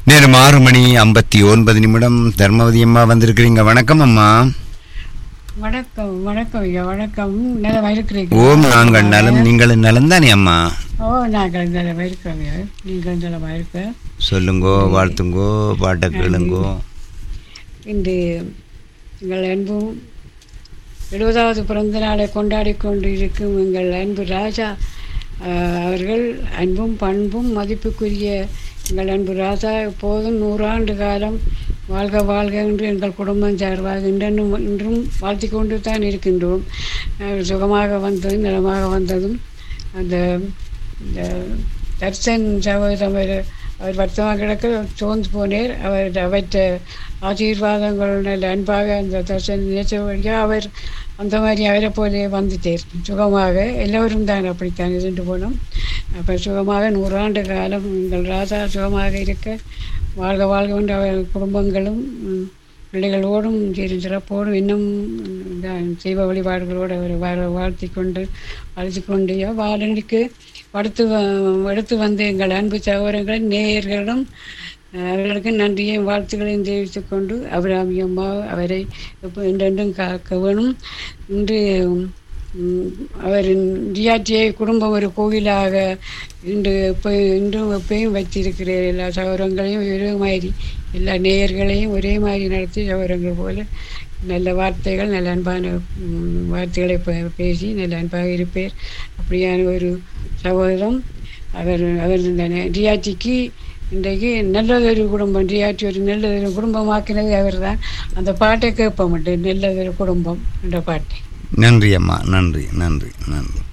நேரம் ஆறு மணி ஐம்பத்தி ஒன்பது நிமிடம் தர்மவதி அம்மா வந்திருக்கிறீங்க வணக்கம் அம்மா வணக்கம் வணக்கம் ஐயா வணக்கம் நலமா இருக்கிறீங்க ஓம் நாங்கள் நலம் நீங்கள் நலம் தானே அம்மா ஓ நாங்கள் நலமா இருக்கிறோம் ஐயா நீங்கள் நலமா இருக்க சொல்லுங்கோ வாழ்த்துங்கோ பாட்டை கேளுங்கோ இன்று எங்கள் அன்பும் எழுபதாவது பிறந்த நாளை கொண்டாடி கொண்டு இருக்கும் எங்கள் அன்பு ராஜா ஆஹ், அவர்கள் அன்பும் பண்பும் மதிப்புக்குரிய எங்கள் அன்பு ராஜா எப்போதும் நூறாண்டு காலம் வாழ்க வாழ்க என்று எங்கள் குடும்பம் சார்பாக இன்றும் இன்றும் வாழ்த்தி கொண்டு தான் இருக்கின்றோம் ஆஹ், சுகமாக வந்ததும் நலமாக வந்ததும் அந்த இந்த தர்சன் சகோதரம் அவர் அவர் வருத்தமாக கிடக்க சோர்ந்து போனேர் அவர் அவற்ற ஆசீர்வாதங்கள் நல்ல அன்பாக அந்த தர்சன் நினைச்ச வழியாக அவர் அந்த மாதிரி அவரை போலே வந்துட்டார் சுகமாக எல்லோரும் தான் அப்படித்தான் இருந்து போனோம் அப்போ சுகமாக நூறாண்டு காலம் எங்கள் ராஜா சுகமாக இருக்க வாழ்க வாழ்க என்று அவர் குடும்பங்களும் ம், பிள்ளைகளோடும் சரி சிறப்போடும் இன்னும் இந்த தெய்வ வழிபாடுகளோடு அவரை வாழ வாழ்த்தி கொண்டு வாழ்த்தி கொண்டு வாழனுக்கு அடுத்து வ- அடுத்து வந்து எங்கள் அன்பு சகோதரர்கள் நேயர்களிடம் அஹ், அவர்களுக்கு நன்றியையும் வாழ்த்துக்களையும் தெரிவித்துக் கொண்டு அபிராமி அம்மா அவரை எப்போ என்றென்றும் காக்க வேணும் இன்று ம், அவர் டிஆர்டிஐ குடும்பம் ஒரு கோவிலாக இன்று எப்போ இன்றும் எப்பயும் வச்சிருக்கிறார் எல்லா சகோதரங்களையும் ஒரே மாதிரி எல்லா நேயர்களையும் ஒரே மாதிரி நடத்தி சகோதரங்கள் போல நல்ல வார்த்தைகள் நல்ல அன்பான ம், வார்த்தைகளை பே- பேசி நல்ல அன்பாக இருப்பேர் அப்படியான ஒரு சகோதரம் அவர் அவர் டிஆர்டிக்கு இன்றைக்கு நல்லதொரு குடும்பம் டிஆர்டி ஒரு நல்லதொரு குடும்பமாக்கினது அவர் தான் அந்த பாட்டை கேட்ப மாட்டேன் நல்லதொரு குடும்பம் என்ற பாட்டை நன்றி அம்மா நன்றி நன்றி நன்றி